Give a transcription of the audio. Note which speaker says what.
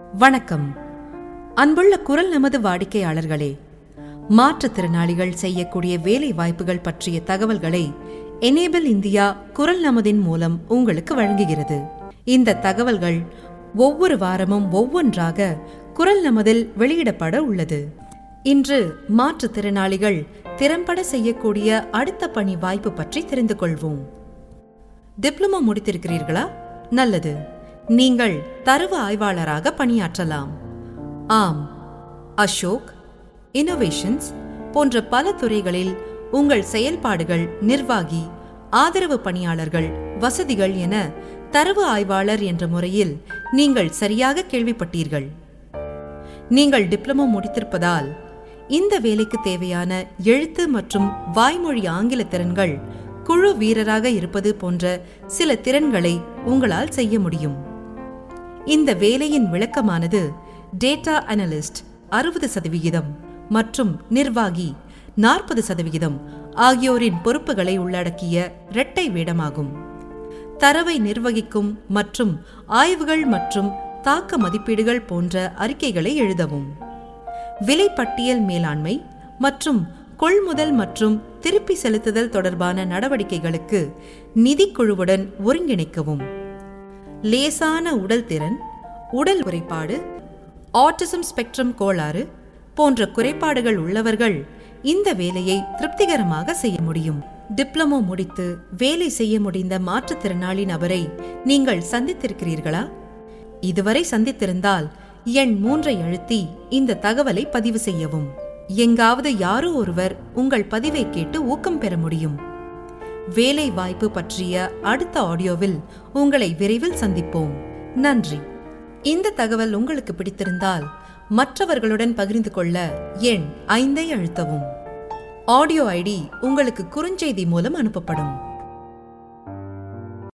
Speaker 1: வணக்கம் அன்புள்ள குரல் நமது வாடிக்கையாளர்களே மாற்றுத்திறனாளிகள் செய்யக்கூடிய வேலை வாய்ப்புகள் பற்றிய தகவல்களை எனேபிள் இந்தியா குரல் நமதின் மூலம் உங்களுக்கு வழங்குகிறது இந்த தகவல்கள் ஒவ்வொரு வாரமும் ஒவ்வொன்றாக குரல் நமதில் வெளியிடப்பட உள்ளது இன்று மாற்றுத்திறனாளிகள் திறம்பட செய்யக்கூடிய அடுத்த பணி வாய்ப்பு பற்றி தெரிந்து கொள்வோம் டிப்ளமோ முடித்திருக்கிறீர்களா நல்லது நீங்கள் தரவு ஆய்வாளராக பணியாற்றலாம் ஆம் அசோக் இன்னோவேஷன்ஸ் போன்ற பல துறைகளில் உங்கள் செயல்பாடுகள் நிர்வாகி ஆதரவு பணியாளர்கள் வசதிகள் என தரவு ஆய்வாளர் என்ற முறையில் நீங்கள் சரியாக கேள்விப்பட்டீர்கள் நீங்கள் டிப்ளமோ முடித்திருப்பதால் இந்த வேலைக்கு தேவையான எழுத்து மற்றும் வாய்மொழி ஆங்கில திறன்கள் குழு வீரராக இருப்பது போன்ற சில திறன்களை உங்களால் செய்ய முடியும் இந்த வேலையின் விளக்கமானது டேட்டா அனலிஸ்ட் அறுபது சதவிகிதம் மற்றும் நிர்வாகி நாற்பது சதவிகிதம் ஆகியோரின் பொறுப்புகளை உள்ளடக்கிய இரட்டை வேடமாகும் தரவை நிர்வகிக்கும் மற்றும் ஆய்வுகள் மற்றும் தாக்க மதிப்பீடுகள் போன்ற அறிக்கைகளை எழுதவும் விலைப்பட்டியல் மேலாண்மை மற்றும் கொள்முதல் மற்றும் திருப்பி செலுத்துதல் தொடர்பான நடவடிக்கைகளுக்கு நிதிக்குழுவுடன் ஒருங்கிணைக்கவும் லேசான உடல் திறன் உடல் குறைபாடு ஆட்டிசம் ஸ்பெக்ட்ரம் கோளாறு போன்ற குறைபாடுகள் உள்ளவர்கள் இந்த வேலையை திருப்திகரமாக செய்ய முடியும் டிப்ளமோ முடித்து வேலை செய்ய முடிந்த மாற்றுத்திறனாளி நபரை நீங்கள் சந்தித்திருக்கிறீர்களா இதுவரை சந்தித்திருந்தால் எண் மூன்றை அழுத்தி இந்த தகவலை பதிவு செய்யவும் எங்காவது யாரோ ஒருவர் உங்கள் பதிவை கேட்டு ஊக்கம் பெற முடியும் வேலை வாய்ப்பு பற்றிய அடுத்த ஆடியோவில் உங்களை விரைவில் சந்திப்போம் நன்றி இந்த தகவல் உங்களுக்கு பிடித்திருந்தால் மற்றவர்களுடன் பகிர்ந்து கொள்ள எண் ஐந்தை அழுத்தவும் ஆடியோ ஐடி உங்களுக்கு குறுஞ்செய்தி மூலம் அனுப்பப்படும்